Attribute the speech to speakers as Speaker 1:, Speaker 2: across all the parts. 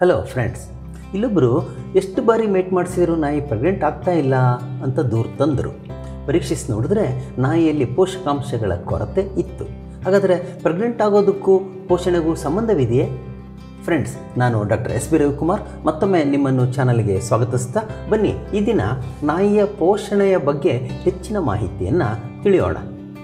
Speaker 1: hello friends ಇಲ್ಲೊಬ್ಬರು ಎಷ್ಟು ಬಾರಿ mate ಮಾಡಿಸಿದ್ರು ನಾಯಿ ಪ್ರೆಗ್ನೆಂಟ್ ಆಗ್ತಾ ಇಲ್ಲ ಅಂತ ದೂರು ತಂದರು ಪರೀಕ್ಷಿಸಿ ನೋಡಿದ್ರೆ ನಾಯಿಯಲ್ಲಿ ಪೋಷಕಾಂಶಗಳ ಕೊರತೆ ಇತ್ತು ಹಾಗಾದರೆ ಪ್ರೆಗ್ನೆಂಟ್ ಆಗೋದಕ್ಕೂ ಪೋಷಣೆಗೂ ಸಂಬಂಧವಿದೆಯೇ ಫ್ರೆಂಡ್ಸ್ ನಾನು ಡಾಕ್ಟರ್ ಎಸ್ ಬಿ ರವಿಕುಮಾರ್ ಮತ್ತೊಮ್ಮೆ ನಿಮ್ಮನ್ನು ಚಾನಲ್ಗೆ ಸ್ವಾಗತಿಸ್ತಾ ಬನ್ನಿ ಈ ದಿನ ನಾಯಿಯ ಪೋಷಣೆಯ ಬಗ್ಗೆ ಹೆಚ್ಚಿನ ಮಾಹಿತಿಯನ್ನು ತಿಳಿಯೋಣ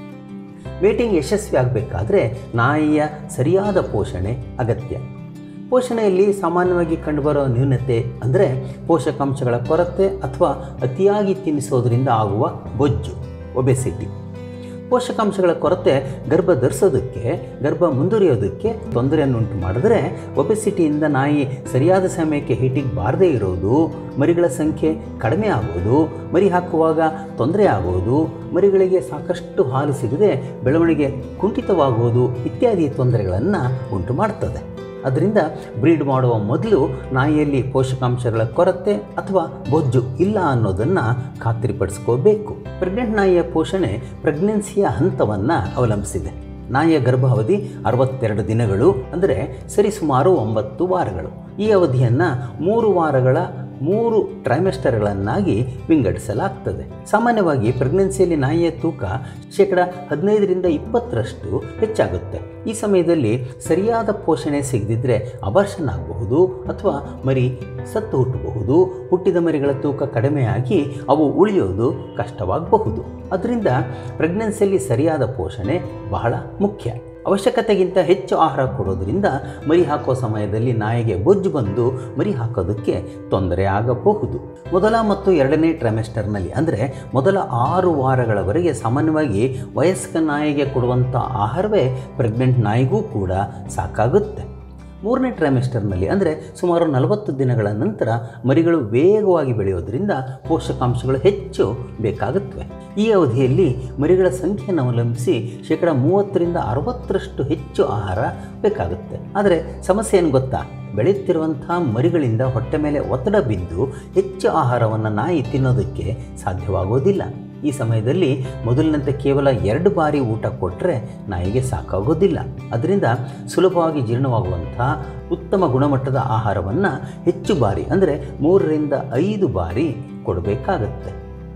Speaker 1: ವೇಟಿಂಗ್ ಯಶಸ್ವಿ ಆಗಬೇಕಾದ್ರೆ ನಾಯಿಯ ಸರಿಯಾದ ಪೋಷಣೆ ಅಗತ್ಯ ಪೋಷಣೆಯಲ್ಲಿ ಸಾಮಾನ್ಯವಾಗಿ ಕಂಡುಬರೋ ನ್ಯೂನತೆ ಅಂದರೆ ಪೋಷಕಾಂಶಗಳ ಕೊರತೆ ಅಥವಾ ಅತಿಯಾಗಿ ತಿನ್ನಿಸೋದ್ರಿಂದ ಆಗುವ ಬೊಜ್ಜು ಒಬೆಸಿಟಿ ಪೋಷಕಾಂಶಗಳ ಕೊರತೆ ಗರ್ಭ ಧರಿಸೋದಕ್ಕೆ ಗರ್ಭ ಮುಂದುವರಿಯೋದಕ್ಕೆ ತೊಂದರೆಯನ್ನುಂಟು ಮಾಡಿದ್ರೆ ಒಬೆಸಿಟಿಯಿಂದ ನಾಯಿ ಸರಿಯಾದ ಸಮಯಕ್ಕೆ ಹೀಟಿಗೆ ಬಾರದೇ ಇರೋದು ಮರಿಗಳ ಸಂಖ್ಯೆ ಕಡಿಮೆ ಆಗೋದು ಮರಿ ಹಾಕುವಾಗ ತೊಂದರೆ ಆಗೋದು ಮರಿಗಳಿಗೆ ಸಾಕಷ್ಟು ಹಾಲು ಸಿಗದೆ ಬೆಳವಣಿಗೆ ಕುಂಠಿತವಾಗುವುದು ಇತ್ಯಾದಿ ತೊಂದರೆಗಳನ್ನು ಉಂಟು ಮಾಡ್ತದೆ ಅದರಿಂದ ಬ್ರೀಡ್ ಮಾಡುವ ಮೊದಲು ನಾಯಿಯಲ್ಲಿ ಪೋಷಕಾಂಶಗಳ ಕೊರತೆ ಅಥವಾ ಬೊಜ್ಜು ಇಲ್ಲ ಅನ್ನೋದನ್ನು ಖಾತ್ರಿಪಡಿಸ್ಕೋಬೇಕು ಪ್ರೆಗ್ನೆಂಟ್ ನಾಯಿಯ ಪೋಷಣೆ ಪ್ರೆಗ್ನೆನ್ಸಿಯ ಹಂತವನ್ನು ಅವಲಂಬಿಸಿದೆ ನಾಯಿಯ ಗರ್ಭಾವಧಿ ಅರವತ್ತೆರಡು ದಿನಗಳು ಅಂದರೆ ಸರಿಸುಮಾರು ಒಂಬತ್ತು ವಾರಗಳು ಈ ಅವಧಿಯನ್ನು ಮೂರು ವಾರಗಳ ಮೂರು ಟ್ರೈಮೆಸ್ಟರ್ಗಳನ್ನಾಗಿ ವಿಂಗಡಿಸಲಾಗ್ತದೆ ಸಾಮಾನ್ಯವಾಗಿ ಪ್ರೆಗ್ನೆನ್ಸಿಯಲ್ಲಿ ನಾಯಿಯ ತೂಕ ಶೇಕಡ ಹದಿನೈದರಿಂದ ಇಪ್ಪತ್ತರಷ್ಟು ಹೆಚ್ಚಾಗುತ್ತೆ ಈ ಸಮಯದಲ್ಲಿ ಸರಿಯಾದ ಪೋಷಣೆ ಸಿಗದಿದ್ದರೆ ಅಬರ್ಷನ್ ಆಗಬಹುದು ಅಥವಾ ಮರಿ ಸತ್ತು ಹುಟ್ಟಬಹುದು ಹುಟ್ಟಿದ ಮರಿಗಳ ತೂಕ ಕಡಿಮೆಯಾಗಿ ಅವು ಉಳಿಯೋದು ಕಷ್ಟವಾಗಬಹುದು ಅದರಿಂದ ಪ್ರೆಗ್ನೆನ್ಸಿಯಲ್ಲಿ ಸರಿಯಾದ ಪೋಷಣೆ ಬಹಳ ಮುಖ್ಯ ಅವಶ್ಯಕತೆಗಿಂತ ಹೆಚ್ಚು ಆಹಾರ ಕೊಡೋದ್ರಿಂದ ಮರಿ ಹಾಕೋ ಸಮಯದಲ್ಲಿ ನಾಯಿಗೆ ಬೊಜ್ಜು ಬಂದು ಮರಿ ಹಾಕೋದಕ್ಕೆ ತೊಂದರೆ ಆಗಬಹುದು ಮೊದಲ ಮತ್ತು ಎರಡನೇ ಟ್ರೈಮೆಸ್ಟರ್ನಲ್ಲಿ ಅಂದರೆ ಮೊದಲ ಆರು ವಾರಗಳವರೆಗೆ ಸಾಮಾನ್ಯವಾಗಿ ವಯಸ್ಕ ನಾಯಿಗೆ ಕೊಡುವಂಥ ಆಹಾರವೇ ಪ್ರೆಗ್ನೆಂಟ್ ನಾಯಿಗೂ ಕೂಡ ಸಾಕಾಗುತ್ತೆ ಮೂರನೇ ಟ್ರೈಮೆಸ್ಟರ್ನಲ್ಲಿ ಅಂದರೆ ಸುಮಾರು ನಲವತ್ತು ದಿನಗಳ ನಂತರ ಮರಿಗಳು ವೇಗವಾಗಿ ಬೆಳೆಯೋದ್ರಿಂದ ಪೋಷಕಾಂಶಗಳು ಹೆಚ್ಚು ಬೇಕಾಗುತ್ತವೆ ಈ ಅವಧಿಯಲ್ಲಿ ಮರಿಗಳ ಸಂಖ್ಯೆಯನ್ನು ಅವಲಂಬಿಸಿ ಶೇಕಡ ಮೂವತ್ತರಿಂದ ಅರವತ್ತರಷ್ಟು ಹೆಚ್ಚು ಆಹಾರ ಬೇಕಾಗುತ್ತೆ ಆದರೆ ಸಮಸ್ಯೆ ಏನು ಗೊತ್ತಾ ಬೆಳೆಯುತ್ತಿರುವಂಥ ಮರಿಗಳಿಂದ ಹೊಟ್ಟೆ ಮೇಲೆ ಒತ್ತಡ ಬಿದ್ದು ಹೆಚ್ಚು ಆಹಾರವನ್ನು ನಾಯಿ ತಿನ್ನೋದಕ್ಕೆ ಸಾಧ್ಯವಾಗೋದಿಲ್ಲ ಈ ಸಮಯದಲ್ಲಿ ಮೊದಲಿನಂತೆ ಕೇವಲ ಎರಡು ಬಾರಿ ಊಟ ಕೊಟ್ಟರೆ ನಾಯಿಗೆ ಸಾಕಾಗೋದಿಲ್ಲ ಅದರಿಂದ ಸುಲಭವಾಗಿ ಜೀರ್ಣವಾಗುವಂಥ ಉತ್ತಮ ಗುಣಮಟ್ಟದ ಆಹಾರವನ್ನು ಹೆಚ್ಚು ಬಾರಿ ಅಂದರೆ ಮೂರರಿಂದ ಐದು ಬಾರಿ ಕೊಡಬೇಕಾಗತ್ತೆ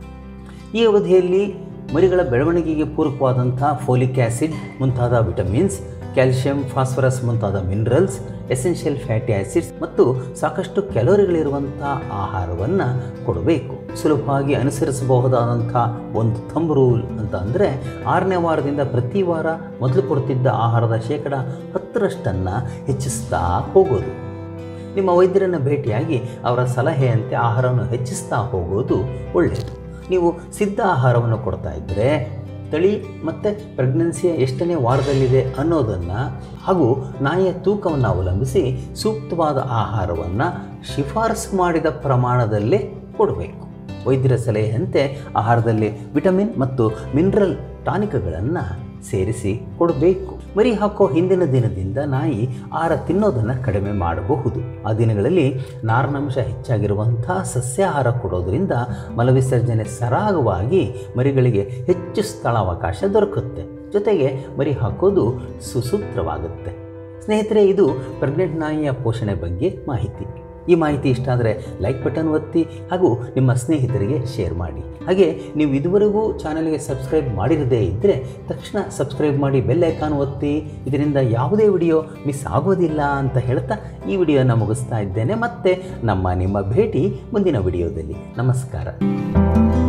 Speaker 1: ಈ ಅವಧಿಯಲ್ಲಿ ಮರಿಗಳ ಬೆಳವಣಿಗೆಗೆ ಪೂರಕವಾದಂಥ ಫೋಲಿಕ್ ಆ್ಯಸಿಡ್ ಮುಂತಾದ ವಿಟಮಿನ್ಸ್ ಕ್ಯಾಲ್ಶಿಯಂ ಫಾಸ್ಫರಸ್ ಮುಂತಾದ ಮಿನರಲ್ಸ್ ಎಸೆನ್ಷಿಯಲ್ ಫ್ಯಾಟಿ ಆ್ಯಸಿಡ್ಸ್ ಮತ್ತು ಸಾಕಷ್ಟು ಕ್ಯಾಲೋರಿಗಳಿರುವಂಥ ಆಹಾರವನ್ನು ಕೊಡಬೇಕು ಸುಲಭವಾಗಿ ಅನುಸರಿಸಬಹುದಾದಂಥ ಒಂದು ಥಂಬ್ ರೂಲ್ ಅಂತ ಅಂದರೆ ಆರನೇ ವಾರದಿಂದ ಪ್ರತಿ ವಾರ ಮೊದಲು ಕೊಡ್ತಿದ್ದ ಆಹಾರದ ಶೇಕಡ ಹತ್ತರಷ್ಟನ್ನು ಹೆಚ್ಚಿಸ್ತಾ ಹೋಗೋದು ನಿಮ್ಮ ವೈದ್ಯರನ್ನು ಭೇಟಿಯಾಗಿ ಅವರ ಸಲಹೆಯಂತೆ ಆಹಾರವನ್ನು ಹೆಚ್ಚಿಸ್ತಾ ಹೋಗೋದು ಒಳ್ಳೆಯದು ನೀವು ಸಿದ್ಧ ಆಹಾರವನ್ನು ಕೊಡ್ತಾ ಇದ್ದರೆ ತಳಿ ಮತ್ತು ಪ್ರೆಗ್ನೆನ್ಸಿಯ ಎಷ್ಟನೇ ವಾರದಲ್ಲಿದೆ ಅನ್ನೋದನ್ನು ಹಾಗೂ ನಾಯಿಯ ತೂಕವನ್ನು ಅವಲಂಬಿಸಿ ಸೂಕ್ತವಾದ ಆಹಾರವನ್ನು ಶಿಫಾರಸು ಮಾಡಿದ ಪ್ರಮಾಣದಲ್ಲೇ ಕೊಡಬೇಕು ವೈದ್ಯರ ಸಲಹೆಯಂತೆ ಆಹಾರದಲ್ಲಿ ವಿಟಮಿನ್ ಮತ್ತು ಮಿನರಲ್ ಟಾನಿಕ್ಗಳನ್ನು ಸೇರಿಸಿ ಕೊಡಬೇಕು ಮರಿ ಹಾಕೋ ಹಿಂದಿನ ದಿನದಿಂದ ನಾಯಿ ಆಹಾರ ತಿನ್ನೋದನ್ನು ಕಡಿಮೆ ಮಾಡಬಹುದು ಆ ದಿನಗಳಲ್ಲಿ ನಾರಿನಾಂಶ ಹೆಚ್ಚಾಗಿರುವಂಥ ಸಸ್ಯಾಹಾರ ಕೊಡೋದ್ರಿಂದ ಮಲವಿಸರ್ಜನೆ ಸರಾಗವಾಗಿ ಮರಿಗಳಿಗೆ ಹೆಚ್ಚು ಸ್ಥಳಾವಕಾಶ ದೊರಕುತ್ತೆ ಜೊತೆಗೆ ಮರಿ ಹಾಕೋದು ಸುಸೂತ್ರವಾಗುತ್ತೆ ಸ್ನೇಹಿತರೆ ಇದು ಪ್ರೆಗ್ನೆಂಟ್ ನಾಯಿಯ ಪೋಷಣೆ ಬಗ್ಗೆ ಮಾಹಿತಿ ಈ ಮಾಹಿತಿ ಇಷ್ಟ ಆದರೆ ಲೈಕ್ ಬಟನ್ ಒತ್ತಿ ಹಾಗೂ ನಿಮ್ಮ ಸ್ನೇಹಿತರಿಗೆ ಶೇರ್ ಮಾಡಿ ಹಾಗೆ ನೀವು ಇದುವರೆಗೂ ಚಾನಲ್ಗೆ ಸಬ್ಸ್ಕ್ರೈಬ್ ಮಾಡಿರದೇ ಇದ್ದರೆ ತಕ್ಷಣ ಸಬ್ಸ್ಕ್ರೈಬ್ ಮಾಡಿ ಬೆಲ್ ಐಕಾನ್ ಒತ್ತಿ ಇದರಿಂದ ಯಾವುದೇ ವಿಡಿಯೋ ಮಿಸ್ ಆಗೋದಿಲ್ಲ ಅಂತ ಹೇಳ್ತಾ ಈ ವಿಡಿಯೋನ ಮುಗಿಸ್ತಾ ಇದ್ದೇನೆ ಮತ್ತೆ ನಮ್ಮ ನಿಮ್ಮ ಭೇಟಿ ಮುಂದಿನ ವಿಡಿಯೋದಲ್ಲಿ ನಮಸ್ಕಾರ